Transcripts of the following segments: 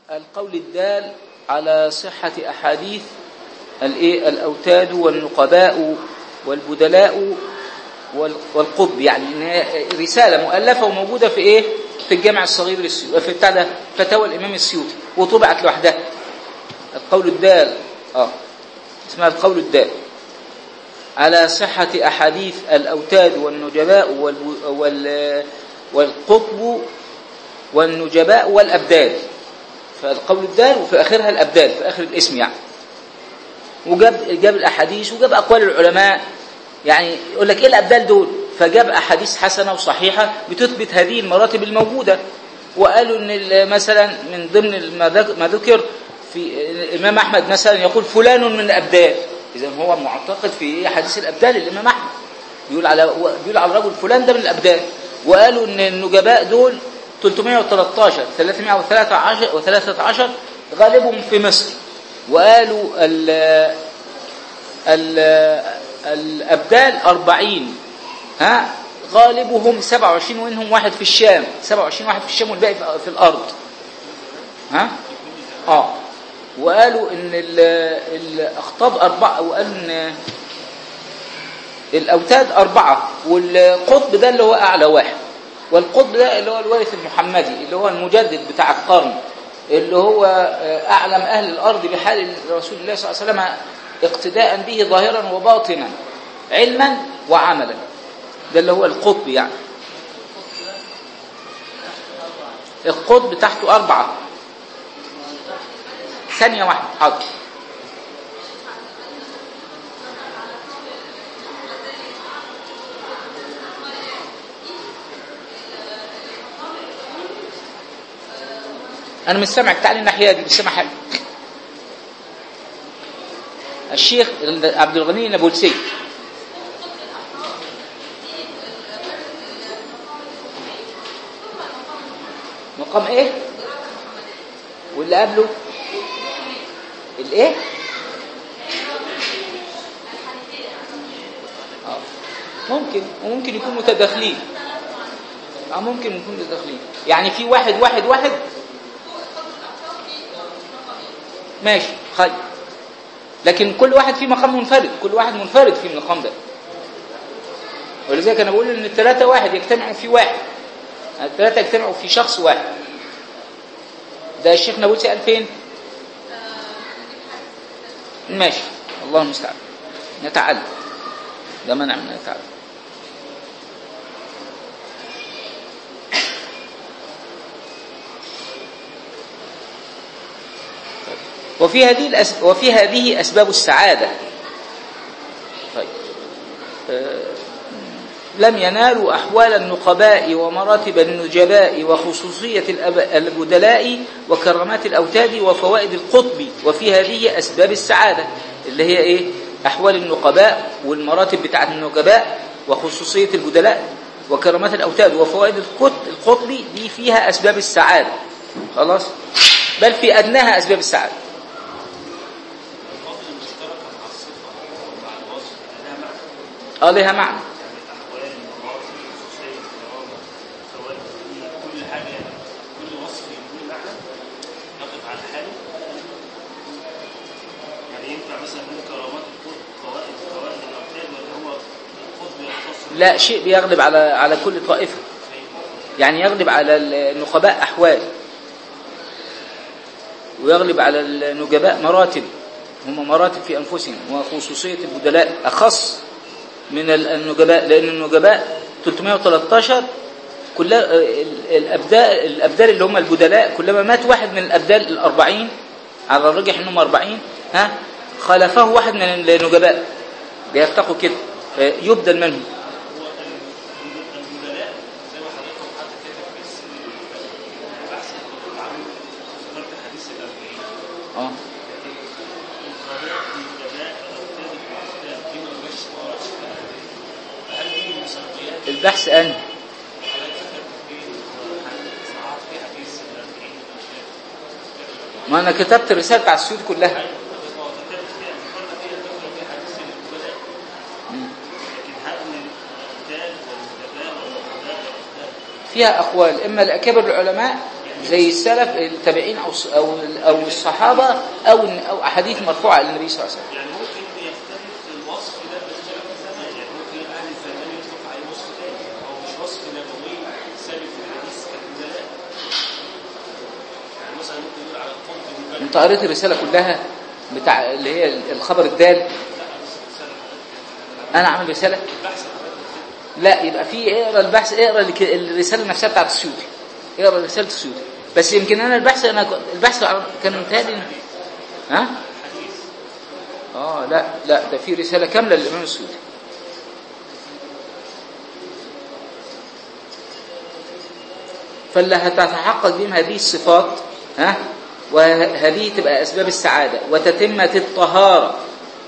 القول الدال على صحة أحاديث الإيه الأوتاد والنقباء والبدلاء وال- والقطب يعني إن هي رسالة مؤلفة وموجودة في إيه في الجامع الصغير للسيوطي في بتاع ده فتاوى الإمام السيوطي وطبعت لوحدها القول الدال اه اسمها القول الدال على صحة أحاديث الأوتاد والنجباء والب- وال والقطب والنجباء والأبدال فالقول الدال وفي آخرها الأبدال في آخر الاسم يعني وجاب جاب الأحاديث وجاب أقوال العلماء يعني يقول لك إيه الأبدال دول فجاب أحاديث حسنة وصحيحة بتثبت هذه المراتب الموجودة وقالوا إن ال- مثلا من ضمن ما ذك- ما ذكر في الإمام أحمد مثلا يقول فلان من الأبدال إذا هو معتقد في حديث الأبدال الإمام أحمد بيقول على بيقول على الرجل فلان ده من الأبدال وقالوا إن النجباء دول 313 313 و13 غالبهم في مصر وقالوا ال ال الأبدال 40 ها غالبهم 27 ومنهم واحد في الشام 27 واحد في الشام والباقي في- في الأرض ها اه وقالوا ان ال- الاخطاب اربعه وقالوا ان الاوتاد اربعه والقطب ده اللي هو اعلى واحد والقطب ده اللي هو الوارث المحمدي اللي هو المجدد بتاع القرن اللي هو آه، اعلم اهل الارض بحال رسول الله صلى الله عليه وسلم اقتداء به ظاهرا وباطنا علما وعملا ده اللي هو القطب يعني القطب تحته اربعه ثانية واحدة حاضر أنا مش سامعك تعالي الناحية دي مش سامع حاجة الشيخ عبد الغني النابلسي مقام ايه واللي قبله الايه آه. ممكن وممكن يكون متداخلين اه ممكن يكون متداخلين يعني في واحد واحد واحد ماشي خير لكن كل واحد فيه مقام منفرد كل واحد منفرد في المقام ده ولذلك انا بقول ان الثلاثه واحد يجتمعوا في واحد الثلاثه يجتمعوا في شخص واحد ده الشيخ نابلسي قال فين ماشي الله المستعان نتعلم ده منع من نتعلم وفي هذه الأس... وفي هذه أسباب السعادة طيب آه، لم ينالوا أحوال النقباء ومراتب النجباء وخصوصية الأب- البدلاء وكرامات الأوتاد وفوائد القطب وفي هذه أسباب السعادة اللي هي إيه أحوال النقباء والمراتب بتاعة النجباء وخصوصية البدلاء وكرامات الأوتاد وفوائد القط- القطب دي فيها أسباب السعادة خلاص بل في أدناها أسباب السعادة الفاضل المشتركة مع الصفة ومع الوصف لها معنى اه لها معنى الأحوال المواقف الخصوصية الكرامة سواء كل حاجة كل وصف يكون معنى يقف على حاله يعني ينفع مثلا نقول كرامات القطب فوائد فوائد الأوتاد ولا هو القطب يختص لا شيء بيغلب على على كل طائفة يعني يغلب على النقباء أحوال ويغلب على النجباء مراتب هم مراتب في أنفسهم وخصوصية البدلاء أخص من النجباء لأن النجباء 313 كلها الأبدال, الأبدال اللي هم البدلاء كلما مات واحد من الأبدال الأربعين على الرجح أنهم أربعين ها خلفه واحد من النجباء بيرتقوا كده يبدل منهم هو البدلاء زي ما حضرتك حتى كاتب في الس- البحث اللي كنت بعمله ذكرت حديث الأربعين اه القضاء الجزاء الأوتاد الأحكام دي ما بقاش مقارنة فهل دي من مسميات البحث أنهي حضرتك ذكرت في صححت في حديث الأربعين ما أنا كتبت الرسالة بتاع السيوط كلها أيوة بس ما ذكرت فيها ذكرنا فيها ذكر في حديث البدلاء مم. لكن هل الأوتاد والجزاء والقضاء والأوتاد فيها أقوال إما لأكابر العلماء في زي السلف التابعين او او او الصحابه او او احاديث مرفوعه للنبي صلى الله عليه وسلم يعني ممكن يختلف الوصف ده باختلاف الزمان يعني ممكن اهل الزمان يطلق عليه وصف تاني او مش وصف نبوي ثابت في الحديث كالدلاء يعني مثلا ممكن يقول على القطب المبلغ انت قريت الرساله كلها بتاع اللي هي الخبر الدال لا بس الرساله حضرتك انا عامل رساله البحث حضرتك لا يبقى في اقرا البحث اقرا الك- الرساله نفسها بتاعت السيوطي اقرا رساله السيوطي بس يمكن انا البحث انا كنت- البحث كان متهيألي ها حديث اه لا لا ده في رساله كامله للامام السيوطي فاللي هتتحقق بهم هذه الصفات ها وهذه تبقى اسباب السعاده وتتمه الطهاره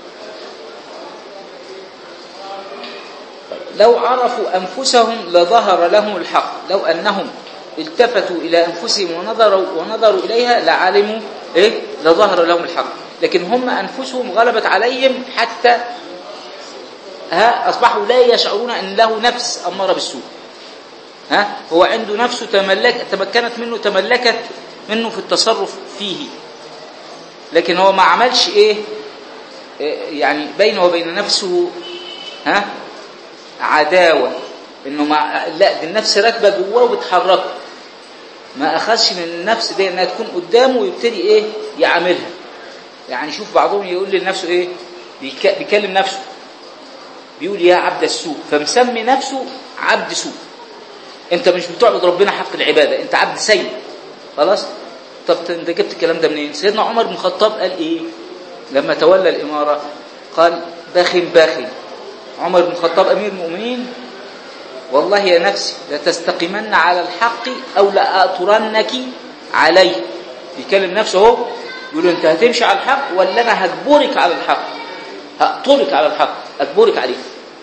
لو عرفوا أنفسهم لظهر لهم الحق لو أنهم التفتوا إلى أنفسهم ونظروا, ونظروا إليها لعلموا إيه؟ لظهر لهم الحق لكن هم أنفسهم غلبت عليهم حتى ها أصبحوا لا يشعرون أن له نفس أمارة بالسوء ها هو عنده نفسه تملك تمكنت منه تملكت منه في التصرف فيه لكن هو ما عملش إيه إيه يعني بينه وبين نفسه ها عداوة انه مع لا دي النفس راكبه جواه وبتحركه ما اخذش من النفس دي انها تكون قدامه ويبتدي ايه يعاملها يعني شوف بعضهم يقول لنفسه ايه بيك- بيكلم نفسه بيقول يا عبد السوء فمسمي نفسه عبد سوء انت مش بتعبد ربنا حق العباده انت عبد سيء خلاص طب انت جبت الكلام ده منين سيدنا عمر بن الخطاب قال ايه لما تولى الاماره قال باخ باخ عمر بن الخطاب امير المؤمنين والله يا نفسي لتستقيمن على الحق او لأطرنك عليه يكلم نفسه اهو يقول له انت هتمشي على الحق ولا انا هجبرك على الحق هقتلك على الحق اجبرك عليه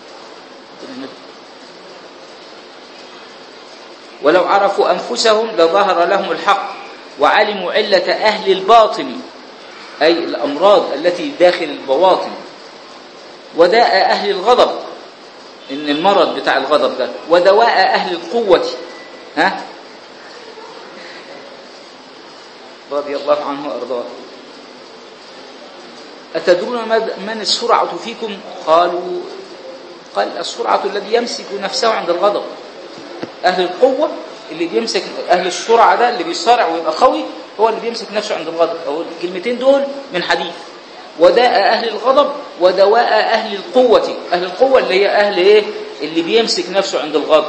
ولو عرفوا انفسهم لظهر لهم الحق وعلموا عله اهل الباطن اي الامراض التي داخل البواطن وداء أهل الغضب إن المرض بتاع الغضب ده ودواء أهل القوة ها رضي الله عنه وأرضاه أتدرون ماذا- من السرعة فيكم قالوا قال السرعة الذي يمسك نفسه عند الغضب أهل القوة اللي بيمسك أهل السرعة ده اللي بيصارع ويبقى قوي هو اللي بيمسك نفسه عند الغضب أو الكلمتين دول من حديث وداء أهل الغضب ودواء أهل القوة أهل القوة اللي هي أهل إيه اللي بيمسك نفسه عند الغضب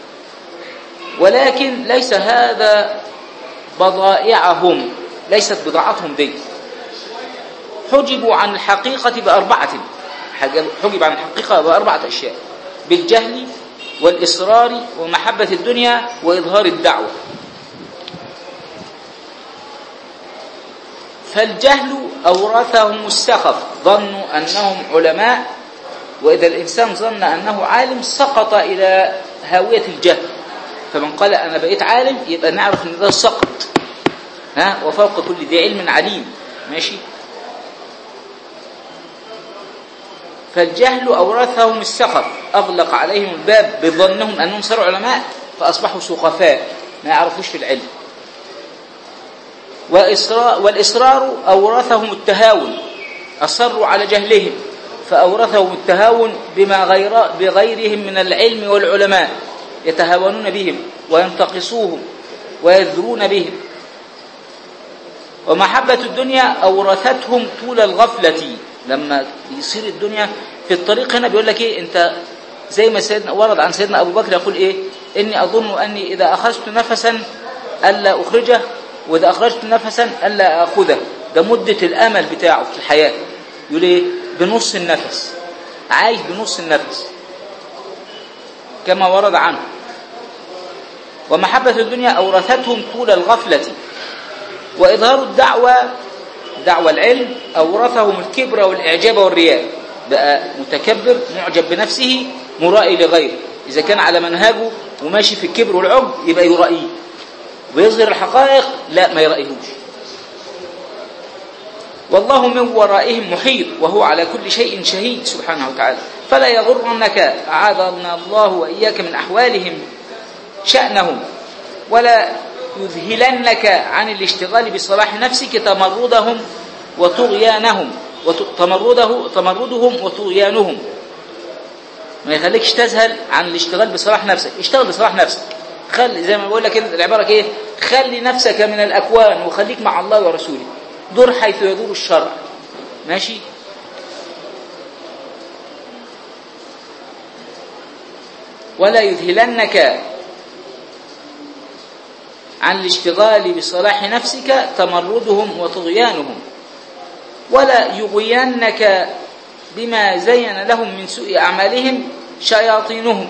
ولكن ليس هذا بضائعهم ليست بضاعتهم دي حجبوا عن الحقيقة بأربعة حجب حجب عن الحقيقة بأربعة أشياء بالجهل والإصرار ومحبة الدنيا وإظهار الدعوة فالجهل أورثهم السخف ظنوا أنهم علماء وإذا الإنسان ظن أنه عالم سقط إلى هاوية الجهل فمن قال أنا بقيت عالم يبقى نعرف أن ده سقط ها وفوق كل ذي علم عليم ماشي فالجهل أورثهم السخف أغلق عليهم الباب بظنهم أنهم صاروا علماء فأصبحوا سخفاء ما يعرفوش في العلم وإصرار والإصرار أورثهم التهاون أصروا على جهلهم فأورثهم التهاون بما غير بغيرهم من العلم والعلماء يتهاونون بهم وينتقصوهم ويذرون بهم ومحبة الدنيا أورثتهم طول الغفلة لما يصير الدنيا في الطريق هنا بيقول لك إيه أنت زي ما سيدنا ورد عن سيدنا أبو بكر يقول إيه إني أظن أني إذا أخذت نفسا ألا أخرجه وإذا أخرجت نفسا ألا أخذه ده مدة الأمل بتاعه في الحياة يقول إيه بنص النفس عايش بنص النفس كما ورد عنه ومحبة الدنيا أورثتهم طول الغفلة وإظهار الدعوة دعوة العلم أورثهم الكبر والإعجاب والرياء بقى متكبر معجب بنفسه مرائي لغيره إذا كان على منهجه وماشي في الكبر والعجب يبقى يرائيه ويظهر الحقائق لا ما يرائيهوش والله من ورائهم محيط وهو على كل شيء شهيد سبحانه وتعالى فلا يغرنك أعاذنا الله وإياك من أحوالهم شأنهم ولا يذهلنك عن الاشتغال بصلاح نفسك تمردهم وطغيانهم وت- تمرده تمردهم وطغيانهم ما يخليكش تذهل عن الاشتغال بصلاح نفسك اشتغل بصلاح نفسك خلي زي ما بقول لك كده العباره ايه خلي نفسك من الاكوان وخليك مع الله ورسوله دور حيث يدور الشرع ماشي ولا يذهلنك عن الاشتغال بصلاح نفسك تمردهم وطغيانهم ولا يغوينك بما زين لهم من سوء أعمالهم شياطينهم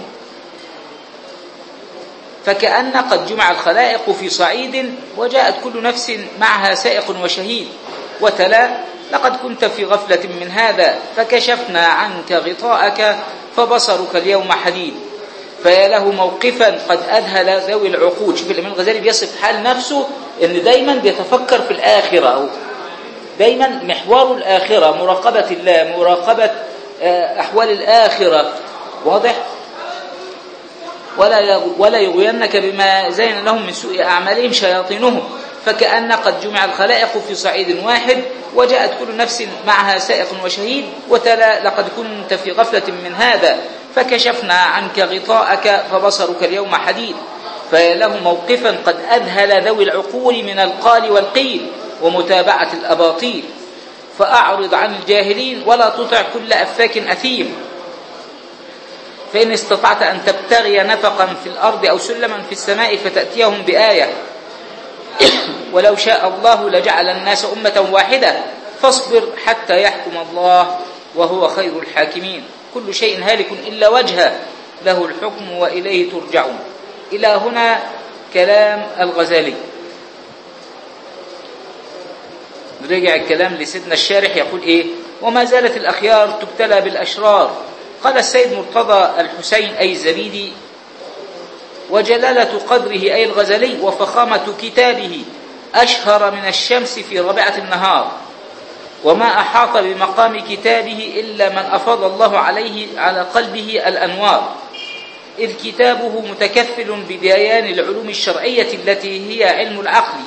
فكأن قد جمع الخلائق في صعيد وجاءت كل نفس معها سائق وشهيد وتلا لقد كنت في غفلة من هذا فكشفنا عنك غطاءك فبصرك اليوم حديد فيا له موقفا قد أذهل ذوي العقول شوف الإمام الغزالي بيصف حال نفسه إن دايما بيتفكر في الآخرة أو دايما محور الآخرة مراقبة الله مراقبة آه، أحوال الآخرة واضح ولا يغ- ولا يغوينك بما زين لهم من سوء أعمالهم شياطينهم فكأن قد جمع الخلائق في صعيد واحد وجاءت كل نفس معها سائق وشهيد وتلا لقد كنت في غفلة من هذا فكشفنا عنك غطاءك فبصرك اليوم حديد فيا له موقفا قد أذهل ذوي العقول من القال والقيل ومتابعة الأباطيل فأعرض عن الجاهلين ولا تطع كل أفاك أثيم فإن استطعت أن تبتغي نفقا في الأرض أو سلما في السماء فتأتيهم بآية ولو شاء الله لجعل الناس أمة واحدة فاصبر حتى يحكم الله وهو خير الحاكمين كل شيء هالك إلا وجهه له الحكم وإليه ترجعون إلى هنا كلام الغزالي رجع الكلام لسيدنا الشارح يقول إيه وما زالت الأخيار تبتلى بالأشرار قال السيد مرتضى الحسين أي الزبيدي وجلالة قدره أي الغزلي وفخامة كتابه أشهر من الشمس في ربعة النهار وما أحاط بمقام كتابه إلا من أفاض الله عليه على قلبه الأنوار إذ كتابه متكفل بديان العلوم الشرعية التي هي علم العقل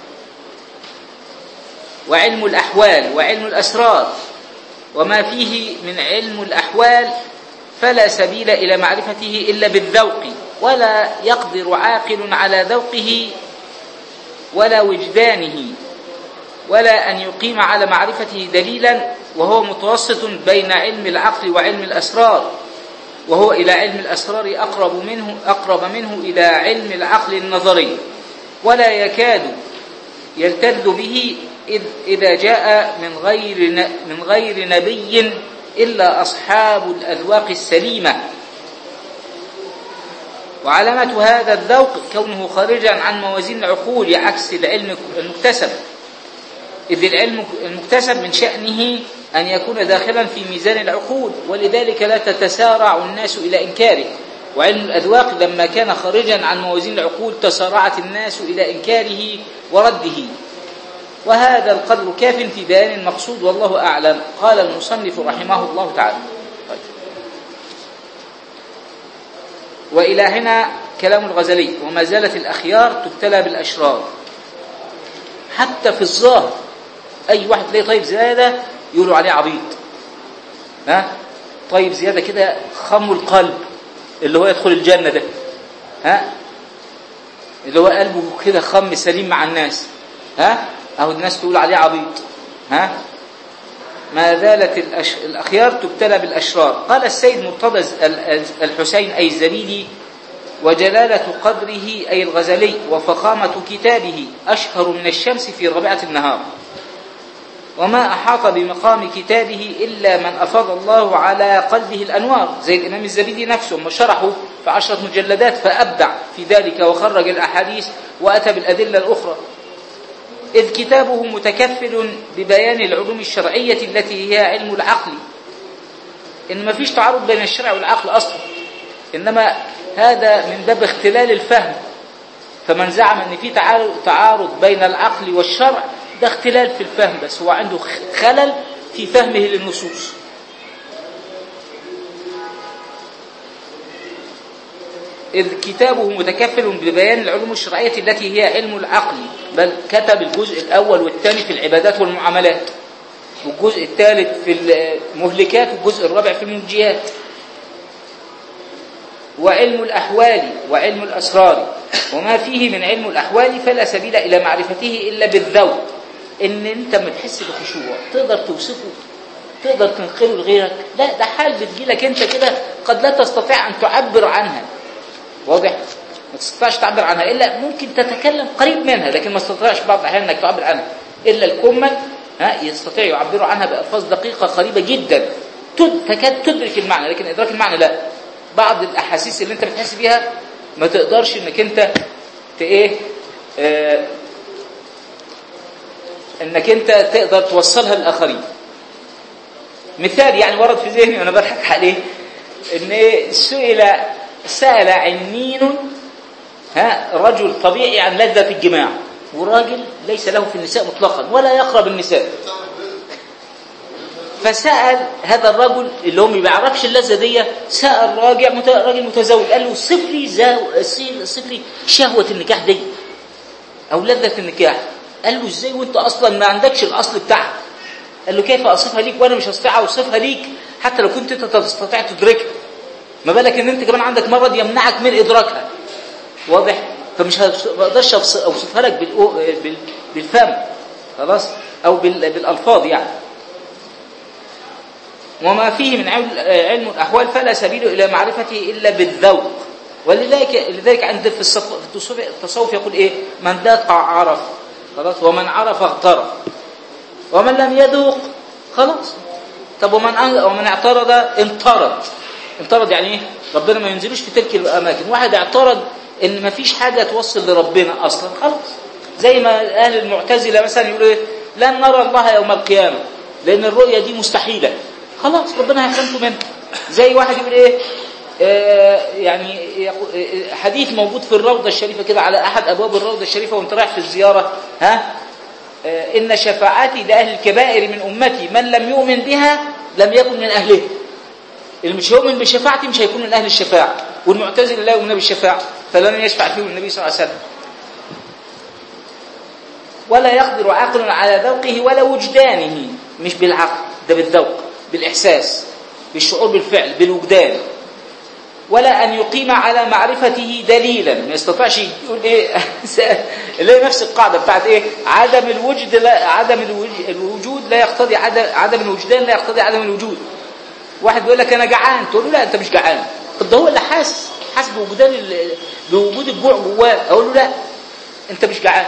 وعلم الأحوال وعلم الأسرار وما فيه من علم الأحوال فلا سبيل إلى معرفته إلا بالذوق ولا يقدر عاقل على ذوقه ولا وجدانه ولا أن يقيم على معرفته دليلا وهو متوسط بين علم العقل وعلم الأسرار وهو إلى علم الأسرار أقرب منه أقرب منه إلى علم العقل النظري ولا يكاد يلتذ به إذ إذا جاء من غير ن- من غير نبي إلا أصحاب الأذواق السليمة وعلامة هذا الذوق كونه خارجا عن موازين العقول عكس العلم المكتسب إذ العلم المكتسب من شأنه أن يكون داخلا في ميزان العقول ولذلك لا تتسارع الناس إلى إنكاره وعلم الأذواق لما كان خارجا عن موازين العقول تسارعت الناس إلى إنكاره ورده وهذا القدر كاف في بيان المقصود والله أعلم قال المصنف رحمه الله تعالى طيب. وإلى هنا كلام الغزلي وما زالت الأخيار تبتلى بالأشرار حتى في الظاهر أي واحد تلاقيه طيب زيادة يقولوا عليه عبيط ها طيب زيادة كده خم القلب اللي هو يدخل الجنة ده ها اللي هو قلبه كده خم سليم مع الناس ها أهو الناس تقول عليه عبيط ها ما زالت الأش... الأخيار تبتلى بالأشرار قال السيد مرتضى ال- الحسين أي الزبيدي وجلالة قدره أي الغزلي وفخامة كتابه أشهر من الشمس في ربيعة النهار وما أحاط بمقام كتابه إلا من أفاض الله على قلبه الأنوار زي الإمام الزبيدي نفسه ما شرحه في عشرة مجلدات فأبدع في ذلك وخرج الأحاديث وأتى بالأدلة الأخرى إذ كتابه متكفل ببيان العلوم الشرعية التي هي علم العقل إن ما فيش تعارض بين الشرع والعقل أصلا إنما هذا من باب اختلال الفهم فمن زعم أن في تعارض تعارض بين العقل والشرع ده اختلال في الفهم بس هو عنده خلل في فهمه للنصوص إذ كتابه متكفل ببيان العلوم الشرعية التي هي علم العقل بل كتب الجزء الأول والثاني في العبادات والمعاملات والجزء الثالث في المهلكات والجزء الرابع في المنجيات وعلم الأحوال وعلم الأسرار وما فيه من علم الأحوال فلا سبيل إلى معرفته إلا بالذوق إن أنت ما تحس بخشوع تقدر توصفه تقدر تنقله لغيرك لا ده حال بتجيلك أنت كده قد لا تستطيع أن تعبر عنها واضح ما تستطيعش تعبر عنها إلا ممكن تتكلم قريب منها لكن ما تستطيعش بعض الأحيان أنك تعبر عنها إلا الكمل ها يستطيع يعبروا عنها بألفاظ دقيقة قريبة جدا تد- تكاد تدرك المعنى لكن إدراك المعنى لا بعض الأحاسيس اللي أنت بتحس بيها ما تقدرش إنك أنت ت إيه آه إنك أنت تقدر توصلها للآخرين مثال يعني ورد في ذهني وأنا بضحك عليه إن إيه سئل سأل عنين ها رجل طبيعي عن لذة الجماع وراجل ليس له في النساء مطلقا ولا يقرب النساء فسأل هذا الرجل اللي هو ما بيعرفش اللذة دي سأل راجل مت- راجل متزوج قال له صف لي زاو- صف لي شهوة النكاح دي أو لذة النكاح قال له ازاي وانت أصلا ما عندكش الأصل بتاعها قال له كيف أصفها ليك وأنا مش هستطيع أوصفها ليك حتى لو كنت أنت تستطيع تدركها ما بالك ان انت كمان عندك مرض يمنعك من ادراكها واضح فمش هس- ما اقدرش أوص- اوصفها لك بالأو- بال- بالفم خلاص او بال- بالالفاظ يعني وما فيه من علم علم الاحوال فلا سبيل الى معرفته الا بالذوق ولذلك لذلك عند في الصف- في التصوف- التصوف يقول ايه من ذاق عرف خلاص ومن عرف اغترف ومن لم يذوق خلاص طب ومن أن- ومن اعترض انطرد انطرد يعني ايه ربنا ما ينزلوش في تلك الاماكن واحد اعترض ان ما فيش حاجه توصل لربنا اصلا خلاص زي ما اهل المعتزله مثلا يقولوا ايه لن نرى الله يوم القيامه لان الرؤيه دي مستحيله خلاص ربنا هيحرمكم منها زي واحد يقول ايه آه يعني يقو- آه، حديث موجود في الروضه الشريفه كده على احد ابواب الروضه الشريفه وانت رايح في الزياره ها آه، إن شفاعتي لأهل الكبائر من أمتي من لم يؤمن بها لم يكن من أهلها اللي مش هيؤمن بشفاعتي مش هيكون من أهل الشفاعة والمعتزلة لا يؤمن بالشفاعة فلن يشفع فيهم النبي صلى الله عليه وسلم ولا يقدر عقل على ذوقه ولا وجدانه مش بالعقل ده بالذوق بالإحساس بالشعور بالفعل بالوجدان ولا أن يقيم على معرفته دليلا ما يستطيعش يقول إيه اللي هي نفس القاعدة بتاعت إيه عدم الوجد لا عدم الوج- الوجود لا يقتضي عدم عدم الوجدان لا يقتضي عدم الوجود واحد بيقول لك أنا جعان تقول له لا أنت مش جعان طب ده هو اللي حاسس حاسس بوجدان ال- بوجود الجوع جواه أقول له لا أنت مش جعان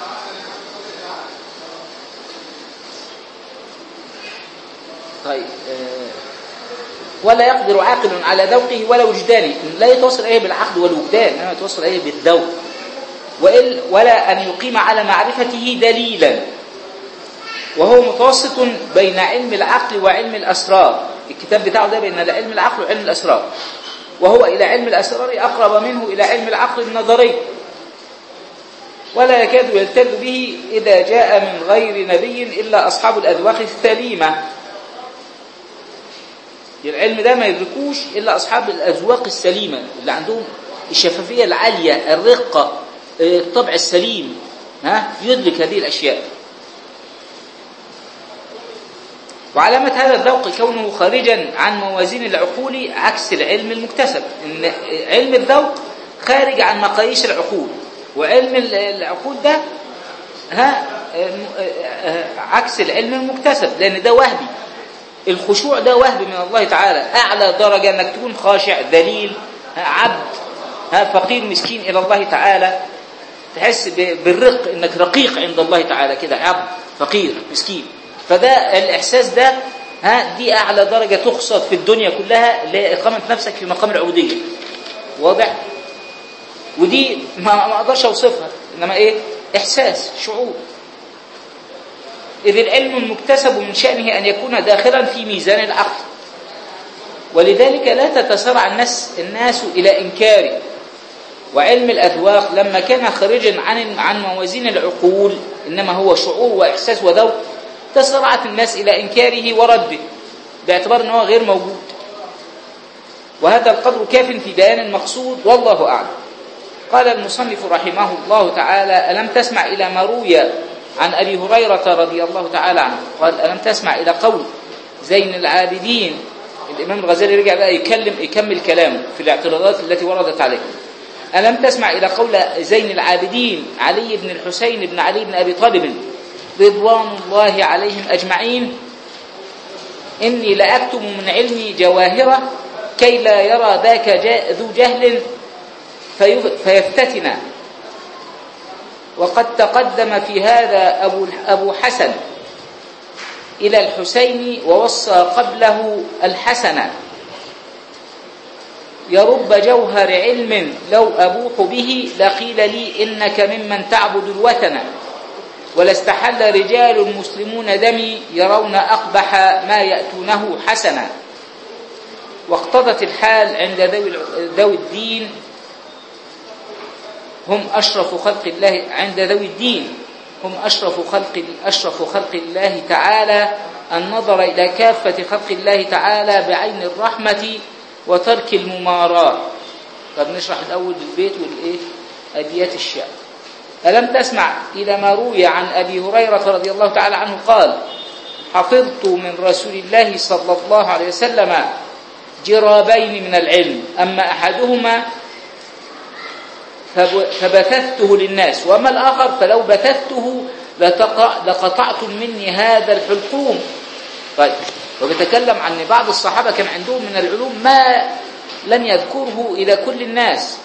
طيب آه، ولا يقدر عاقل على ذوقه ولا وجدانه لا يتوصل إليه بالعقل والوجدان إنما يتوصل إليه بالذوق وإل ولا أن يقيم على معرفته دليلا وهو متوسط بين علم العقل وعلم الأسرار الكتاب بتاعه ده بين علم العقل وعلم الأسرار وهو إلى علم الأسرار أقرب منه إلى علم العقل النظري ولا يكاد يلتذ به إذا جاء من غير نبي إلا أصحاب الأذواق السليمة العلم ده ما يدركوش إلا أصحاب الأذواق السليمة اللي عندهم الشفافية العالية الرقة آه، الطبع السليم ها يدرك هذه الأشياء وعلامة هذا الذوق كونه خارجا عن موازين العقول عكس العلم المكتسب إن علم الذوق خارج عن مقاييس العقول وعلم ال- العقول ده ها آه، آه، آه، عكس العلم المكتسب لأن ده وهبي الخشوع ده وهب من الله تعالى أعلى درجة أنك تكون خاشع ذليل ها، عبد ها فقير مسكين إلى الله تعالى تحس ب- بالرق انك رقيق عند الله تعالى كده عبد فقير مسكين فده الاحساس ده ها دي اعلى درجه تقصد في الدنيا كلها اللي هي اقامه نفسك في مقام العبوديه واضح ودي ما ما اقدرش اوصفها انما ايه احساس شعور اذ العلم المكتسب من شانه ان يكون داخلا في ميزان العقل ولذلك لا تتسارع الناس الناس الى انكاره وعلم الأذواق لما كان خارجا عن عن موازين العقول إنما هو شعور وإحساس وذوق تسرعت الناس إلى إنكاره ورده باعتبار أنه غير موجود وهذا القدر كاف في بيان المقصود والله أعلم قال المصنف رحمه الله تعالى ألم تسمع إلى ما روي عن أبي هريرة رضي الله تعالى عنه قال ألم تسمع إلى قول زين العابدين الإمام الغزالي رجع بقى يكلم يكمل كلامه في الاعتراضات التي وردت عليه ألم تسمع إلى قول زين العابدين علي بن الحسين بن علي بن أبي طالب رضوان الله عليهم أجمعين إني لأكتم من علمي جواهرة كي لا يرى ذاك ذو جهل فيفتتن وقد تقدم في هذا أبو, أبو حسن إلى الحسين ووصى قبله الحسن يرب جوهر علم لو أبوح به لقيل لي إنك ممن تعبد الوثن ولاستحل رجال مسلمون دمي يرون أقبح ما يأتونه حسنا واقتضت الحال عند ذوي الدين هم أشرف خلق الله عند ذوي الدين هم أشرف خلق أشرف خلق الله تعالى النظر إلى كافة خلق الله تعالى بعين الرحمة وترك المماراة طب نشرح الأول البيت والإيه أبيات الشعر ألم تسمع إلى ما روي عن أبي هريرة رضي الله تعالى عنه قال حفظت من رسول الله صلى الله عليه وسلم جرابين من العلم أما أحدهما فبثثته للناس وأما الآخر فلو بثثته لقطعتم مني هذا الحلقوم طيب وبيتكلم عن بعض الصحابة كان عندهم من العلوم ما لم يذكره إلى كل الناس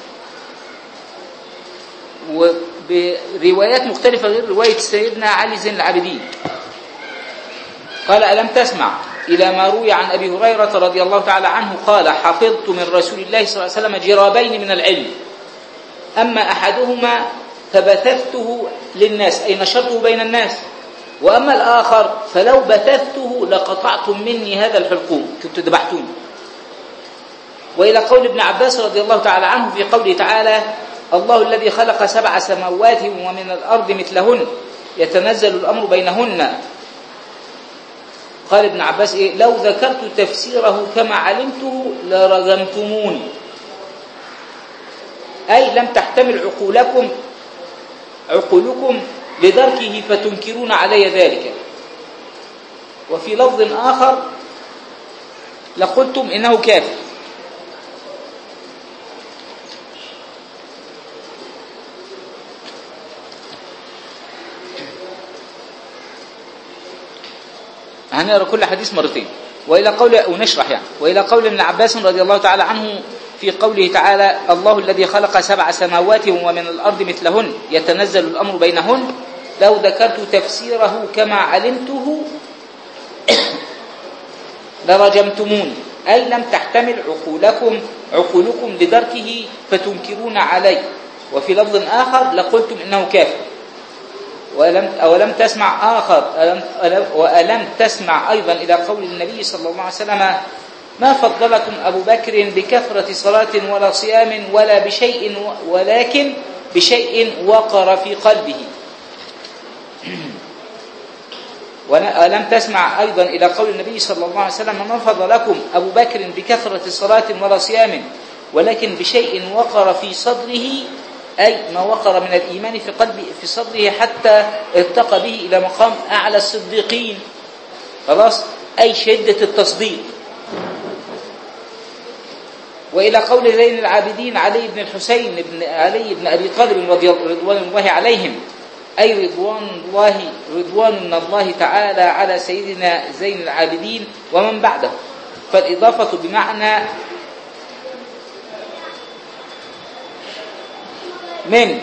وبروايات مختلفة غير رواية سيدنا علي زين العابدين قال ألم تسمع إلى ما روي عن أبي هريرة رضي الله تعالى عنه قال حفظت من رسول الله صلى الله عليه وسلم جرابين من العلم أما أحدهما فبثثته للناس أي نشرته بين الناس وأما الآخر فلو بثثته لقطعتم مني هذا الحلقوم كنت ذبحتوني وإلى قول ابن عباس رضي الله تعالى عنه في قوله تعالى الله الذي خلق سبع سماوات ومن الأرض مثلهن يتنزل الأمر بينهن قال ابن عباس إيه لو ذكرت تفسيره كما علمته لرجمتموني أي لم تحتمل عقولكم عقولكم لدركه فتنكرون علي ذلك وفي لفظ آخر لقلتم إنه كافر هنقرا كل حديث مرتين والى قول ونشرح يعني والى قول ابن عباس رضي الله تعالى عنه في قوله تعالى الله الذي خلق سبع سماوات ومن الارض مثلهن يتنزل الامر بينهن لو ذكرت تفسيره كما علمته لرجمتموني اي لم تحتمل عقولكم عقولكم لدركه فتنكرون عليه وفي لفظ اخر لقلتم انه كافر ولم أولم تسمع آخر ألم وألم تسمع أيضا إلى قول النبي صلى الله عليه وسلم ما فضلكم أبو بكر بكثرة صلاة ولا صيام ولا بشيء ولكن بشيء وقر في قلبه ولم تسمع أيضا إلى قول النبي صلى الله عليه وسلم ما فضلكم أبو بكر بكثرة صلاة ولا صيام ولكن بشيء وقر في صدره أي ما وقر من الإيمان في قلبه في صدره حتى ارتقى به إلى مقام أعلى الصديقين خلاص أي شدة التصديق وإلى قول زين العابدين علي بن الحسين بن علي بن أبي طالب رضي رضوان الله عليهم أي رضوان الله رضوان من الله تعالى على سيدنا زين العابدين ومن بعده فالإضافة بمعنى من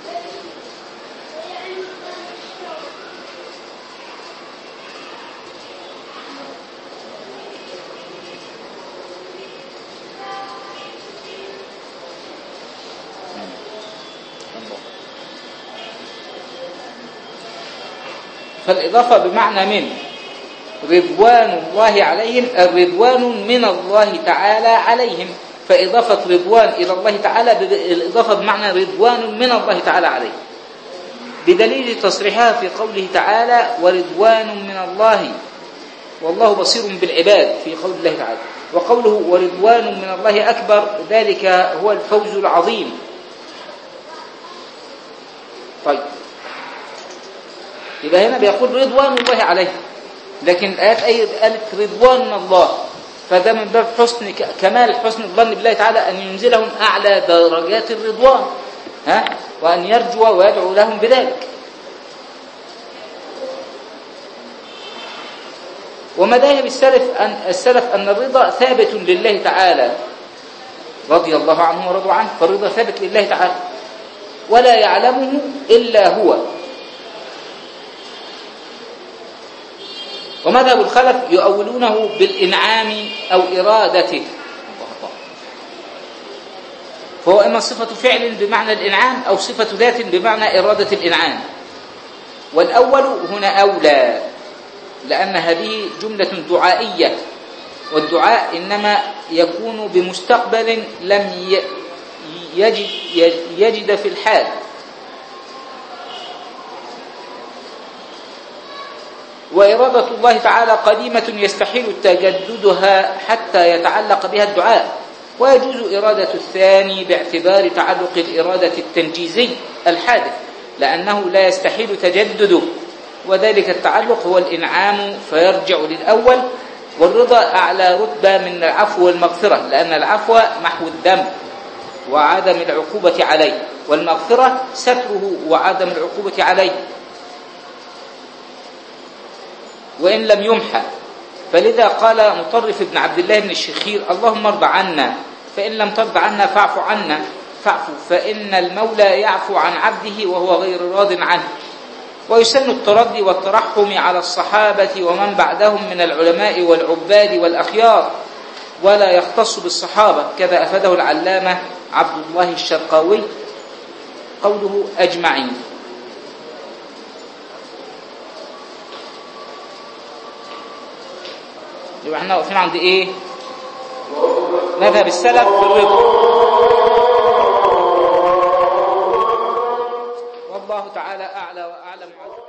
فالإضافة بمعنى من رضوان الله عليهم الرضوان من الله تعالى عليهم فإضافة رضوان إلى الله تعالى الإضافة بمعنى رضوان من الله تعالى عليه بدليل تصريحها في قوله تعالى ورضوان من الله والله بصير بالعباد في قول الله تعالى وقوله ورضوان من الله أكبر ذلك هو الفوز العظيم طيب يبقى هنا بيقول رضوان الله عليه لكن الآيات أي قالت رضوان من الله فده من باب حسن ك- كمال حسن الظن بالله تعالى أن ينزلهم أعلى درجات الرضوان ها وأن يرجو ويدعو لهم بذلك ومذاهب السلف أن السلف أن الرضا ثابت لله تعالى رضي الله عنه ورضوا عنه فالرضا ثابت لله تعالى ولا يعلمه إلا هو ومذهب الخلف يؤولونه بالإنعام أو إرادته الله الله. فهو إما صفة فعل بمعنى الإنعام أو صفة ذات بمعنى إرادة الإنعام والأول هنا أولى لأن هذه جملة دعائية والدعاء إنما يكون بمستقبل لم ي- يجد, يجد في الحال وإرادة الله تعالى قديمة يستحيل تجددها حتى يتعلق بها الدعاء ويجوز إرادة الثاني باعتبار تعلق الإرادة التنجيزي الحادث لأنه لا يستحيل تجدده وذلك التعلق هو الإنعام فيرجع للأول والرضا أعلى رتبة من العفو والمغفرة لأن العفو محو الذنب وعدم العقوبة عليه والمغفرة ستره وعدم العقوبة عليه وإن لم يمحى فلذا قال مطرف بن عبد الله بن الشخير اللهم ارض عنا فإن لم ترض عنا فاعف عنا فاعف فإن المولى يعفو عن عبده وهو غير راض عنه ويسن التردي والترحم على الصحابة ومن بعدهم من العلماء والعباد والأخيار ولا يختص بالصحابة كذا أفاده العلامة عبد الله الشرقاوي قوله أجمعين يبقى احنا واقفين عند ايه مذهب السلف في الرضا والله تعالى اعلى واعلم